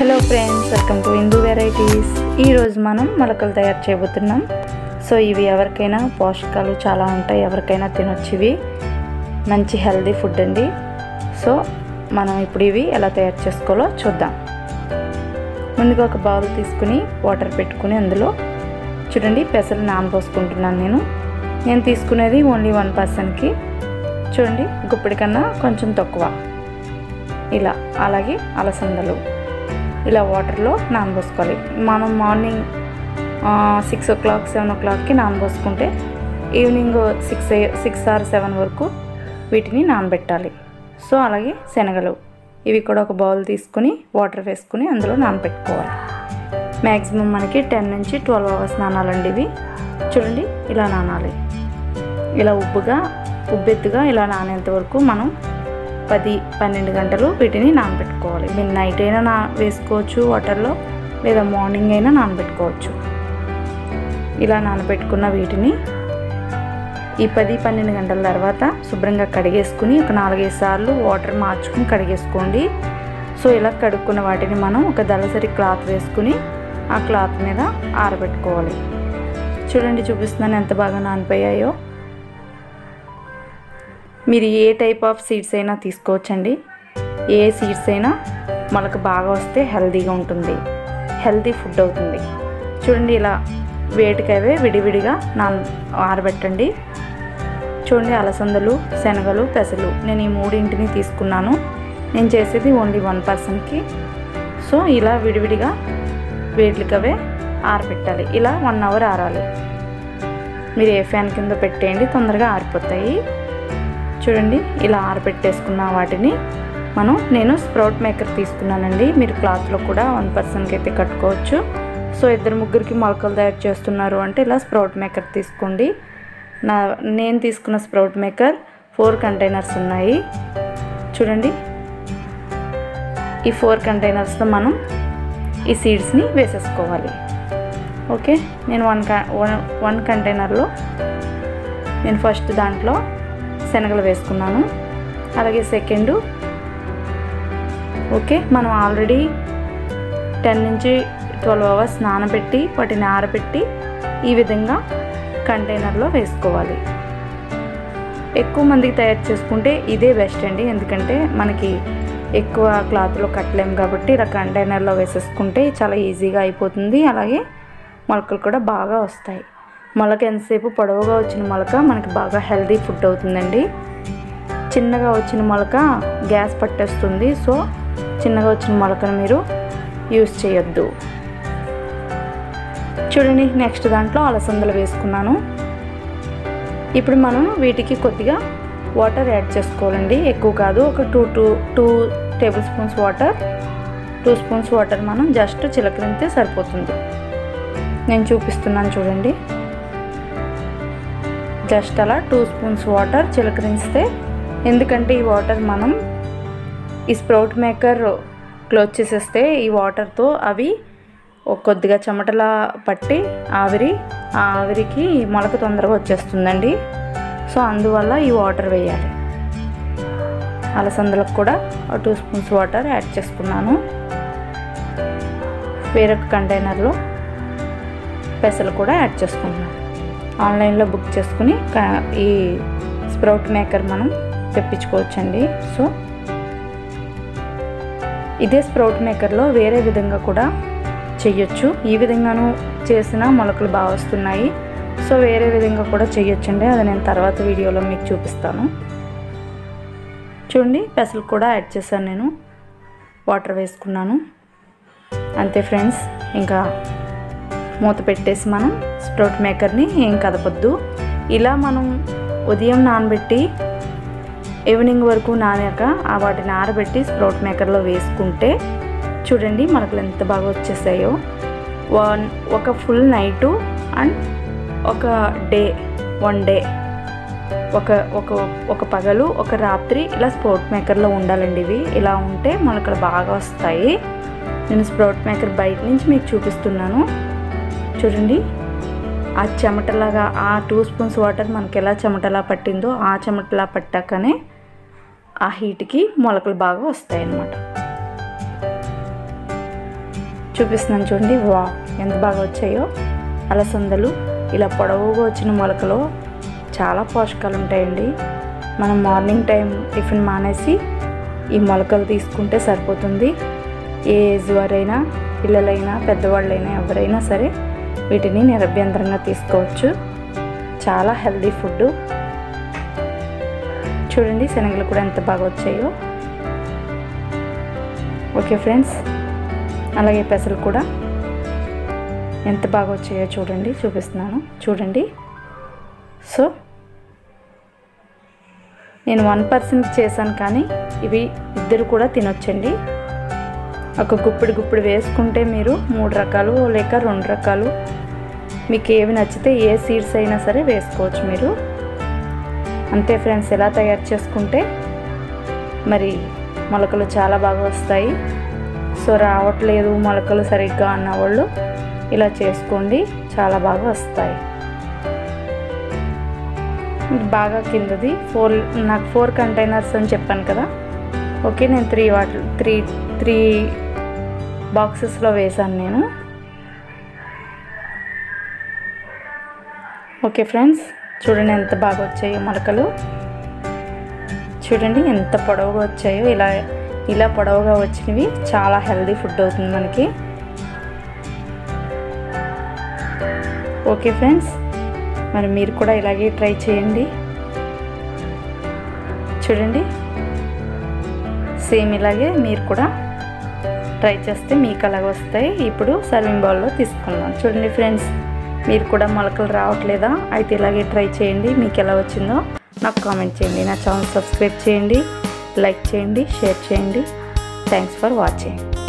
hello friends welcome to Hindu varieties ఈరోజు మనం మొలకలు తయారు చేయబోతున్నాం సో ఇవి ఎవరికైనా పోషకాలు చాలా ఉంటాయి ఎవరికైనా తినొచ్చు ఇవి మంచి హెల్దీ ఫుడ్ అండి సో మనం ఇప్పుడు ఇవి ఎలా తయారు చేసుకోవాలో చూద్దాం ముందుగా ఒక బౌల్ తీసుకుని వాటర్ పెట్టుకుని అందులో చూడండి పెసలు నానబోసుకుంటున్నాను నేను నేను తీసుకునేది ఓన్లీ వన్ పర్సన్కి చూడండి గుప్పిడి కన్నా కొంచెం తక్కువ ఇలా అలాగే అలసందలు ఇలా వాటర్లో నానబోసుకోవాలి మనం morning six o'clock seven ఓ క్లాక్కి నానబోసుకుంటే evening six six or seven వరకు వీటిని నానబెట్టాలి సో అలాగే శనగలు ఇవి కూడా ఒక బౌల్ తీసుకుని వాటర్ వేసుకుని అందులో నానబెట్టుకోవాలి మ్యాక్సిమం మనకి టెన్ నుంచి ట్వెల్వ్ అవర్స్ నానాలండి ఇవి చూడండి ఇలా నానాలి ఇలా ఉబ్బుగా ఉబ్బెత్తుగా ఇలా నానేంత వరకు మనం పది పన్నెండు గంటలు వీటిని నానబెట్టుకోవాలి మీరు నైట్ అయినా నా వేసుకోవచ్చు వాటర్లో లేదా మార్నింగ్ అయినా నానబెట్టుకోవచ్చు ఇలా నానబెట్టుకున్న వీటిని ఈ పది పన్నెండు గంటల తర్వాత శుభ్రంగా కడిగేసుకుని ఒక నాలుగైదు సార్లు వాటర్ మార్చుకుని కడిగేసుకోండి సో ఇలా కడుక్కున్న వాటిని మనం ఒక దళసరి క్లాత్ వేసుకుని ఆ క్లాత్ మీద ఆరబెట్టుకోవాలి చూడండి చూపిస్తున్నాను ఎంత బాగా నానిపోయాయో మీరు ఏ టైప్ ఆఫ్ సీడ్స్ అయినా తీసుకోవచ్చండి ఏ సీడ్స్ అయినా మనకు బాగా వస్తే హెల్తీగా ఉంటుంది హెల్తీ ఫుడ్ అవుతుంది చూడండి ఇలా వేటికవే విడివిడిగా నాన్ ఆరబెట్టండి చూడండి అలసందలు శనగలు పెసలు నేను ఈ మూడింటిని తీసుకున్నాను నేను చేసేది ఓన్లీ వన్ పర్సన్కి సో ఇలా విడివిడిగా వేట్లకవే ఆరబెట్టాలి ఇలా వన్ అవర్ ఆరాలి మీరు ఏ ఫ్యాన్ కింద పెట్టేయండి తొందరగా ఆరిపోతాయి చూడండి ఇలా ఆరబెట్టేసుకున్న వాటిని మనం నేను స్ప్రౌట్ మేకర్ తీసుకున్నానండి మీరు క్లాత్లో కూడా వన్ పర్సన్కి అయితే కట్టుకోవచ్చు సో ఇద్దరు ముగ్గురికి మొలకలు తయారు చేస్తున్నారు అంటే ఇలా స్ప్రౌట్ మేకర్ తీసుకోండి నా నేను తీసుకున్న స్ప్రౌట్ మేకర్ ఫోర్ కంటైనర్స్ ఉన్నాయి చూడండి ఈ ఫోర్ కంటైనర్స్తో మనం ఈ సీడ్స్ని వేసేసుకోవాలి ఓకే నేను వన్ వన్ వన్ కంటైనర్లో నేను ఫస్ట్ దాంట్లో శనగలు వేసుకున్నాను అలాగే సెకండు ఓకే మనం ఆల్రెడీ టెన్ నుంచి ట్వెల్వ్ అవర్స్ నానబెట్టి వాటిని ఆరబెట్టి ఈ విధంగా కంటైనర్లో వేసుకోవాలి ఎక్కువ మందికి తయారు చేసుకుంటే ఇదే బెస్ట్ అండి ఎందుకంటే మనకి ఎక్కువ క్లాత్లో కట్టలేము కాబట్టి ఇలా కంటైనర్లో వేసేసుకుంటే చాలా ఈజీగా అయిపోతుంది అలాగే మొలకలు కూడా బాగా వస్తాయి మొలక ఎంతసేపు పొడవుగా వచ్చిన మొలక మనకి బాగా హెల్తీ ఫుడ్ అవుతుందండి చిన్నగా వచ్చిన మొలక గ్యాస్ పట్టేస్తుంది సో చిన్నగా వచ్చిన మొలకను మీరు యూస్ చేయొద్దు చూడండి నెక్స్ట్ దాంట్లో అలసందలు వేసుకున్నాను ఇప్పుడు మనం వీటికి కొద్దిగా వాటర్ యాడ్ చేసుకోవాలండి ఎక్కువ కాదు ఒక two two two tablespoons water two spoons water మనం జస్ట్ చిలకరింతే సరిపోతుంది నేను చూపిస్తున్నాను చూడండి జస్ట్ అలా టూ స్పూన్స్ వాటర్ చిలకరిస్తే ఎందుకంటే ఈ వాటర్ మనం ఈ స్ప్రౌట్ మేకర్ క్లోజ్ చేసేస్తే ఈ వాటర్తో అవి కొద్దిగా చెమటలా పట్టి ఆవిరి ఆ ఆవిరికి మొలక తొందరగా వచ్చేస్తుందండి సో అందువల్ల ఈ వాటర్ వేయాలి అలసందలకు కూడా టూ స్పూన్స్ వాటర్ యాడ్ చేసుకున్నాను వేరొక కంటైనర్లో పెసలు కూడా యాడ్ చేసుకుంటున్నాను ఆన్లైన్లో బుక్ చేసుకుని ఈ స్ప్రౌట్ మేకర్ మనం తెప్పించుకోవచ్చండి సో ఇదే స్ప్రౌట్ మేకర్లో వేరే విధంగా కూడా చెయ్యొచ్చు ఈ విధంగాను చేసిన మొలకలు బాగా వస్తున్నాయి సో వేరే విధంగా కూడా చెయ్యొచ్చండి అది నేను తర్వాత వీడియోలో మీకు చూపిస్తాను చూడండి పెసలు కూడా యాడ్ చేశాను నేను వాటర్ వేసుకున్నాను అంతే ఫ్రెండ్స్ ఇంకా మూత పెట్టేసి మనం స్ప్రౌట్ మేకర్ని ఏం కదపొద్దు ఇలా మనం ఉదయం నానబెట్టి ఈవినింగ్ వరకు నానాక ఆ వాటిని ఆరబెట్టి స్ప్రౌట్ మేకర్లో వేసుకుంటే చూడండి మనకు ఎంత బాగా వచ్చేసాయో వన్ ఒక ఫుల్ నైటు అండ్ ఒక డే వన్ డే ఒక ఒక ఒక పగలు ఒక రాత్రి ఇలా స్ప్రౌట్ మేకర్లో ఉండాలండి ఇవి ఇలా ఉంటే మనకు బాగా వస్తాయి నేను స్ప్రౌట్ మేకర్ బయట నుంచి మీకు చూపిస్తున్నాను చూడండి ఆ చెమటలాగా ఆ టూ స్పూన్స్ వాటర్ మనకి ఎలా చెమటలా పట్టిందో ఆ చెమటలా పట్టాకనే ఆ హీట్కి మొలకలు బాగా వస్తాయి అన్నమాట చూపిస్తున్నాను చూడండి వా ఎంత బాగా వచ్చాయో అలసందలు ఇలా పొడవుగా వచ్చిన మొలకలో చాలా పోషకాలు ఉంటాయండి మనం మార్నింగ్ టైం టిఫిన్ మానేసి ఈ మొలకలు తీసుకుంటే సరిపోతుంది ఏ ఏజ్ వారైనా పిల్లలైనా పెద్దవాళ్ళైనా ఎవరైనా సరే వీటిని నిరభ్యంతరంగా తీసుకోవచ్చు చాలా హెల్దీ ఫుడ్ చూడండి శనగలు కూడా ఎంత బాగా వచ్చాయో ఓకే ఫ్రెండ్స్ అలాగే పెసలు కూడా ఎంత బాగా వచ్చాయో చూడండి చూపిస్తున్నాను చూడండి సో నేను వన్ పర్సెంట్ చేశాను కానీ ఇవి ఇద్దరు కూడా తినొచ్చండి ఒక గుప్పిడి గుప్పిడి వేసుకుంటే మీరు మూడు రకాలు లేక రెండు రకాలు మీకు ఏవి నచ్చితే ఏ సీడ్స్ అయినా సరే వేసుకోవచ్చు మీరు అంతే ఫ్రెండ్స్ ఎలా తయారు చేసుకుంటే మరి మొలకలు చాలా బాగా వస్తాయి సో రావట్లేదు మొలకలు సరిగ్గా అన్నవాళ్ళు ఇలా చేసుకోండి చాలా బాగా వస్తాయి బాగా కిందది ఫోర్ నాకు ఫోర్ కంటైనర్స్ అని చెప్పాను కదా ఓకే నేను త్రీ వాటర్ త్రీ త్రీ బాక్సెస్లో వేశాను నేను ఓకే ఫ్రెండ్స్ చూడండి ఎంత బాగా వచ్చాయో మొలకలు చూడండి ఎంత పొడవుగా వచ్చాయో ఇలా ఇలా పొడవుగా వచ్చినవి చాలా హెల్దీ ఫుడ్ అవుతుంది మనకి ఓకే ఫ్రెండ్స్ మరి మీరు కూడా ఇలాగే ట్రై చేయండి చూడండి సేమ్ ఇలాగే మీరు కూడా ట్రై చేస్తే మీకు అలాగ వస్తాయి ఇప్పుడు సర్వింగ్ బౌల్లో తీసుకుందాం చూడండి ఫ్రెండ్స్ మీరు కూడా మొలకలు రావట్లేదా అయితే ఇలాగే ట్రై చేయండి మీకు ఎలా వచ్చిందో నాకు కామెంట్ చేయండి నా ఛానల్ సబ్స్క్రైబ్ చేయండి లైక్ చేయండి షేర్ చేయండి థ్యాంక్స్ ఫర్ వాచింగ్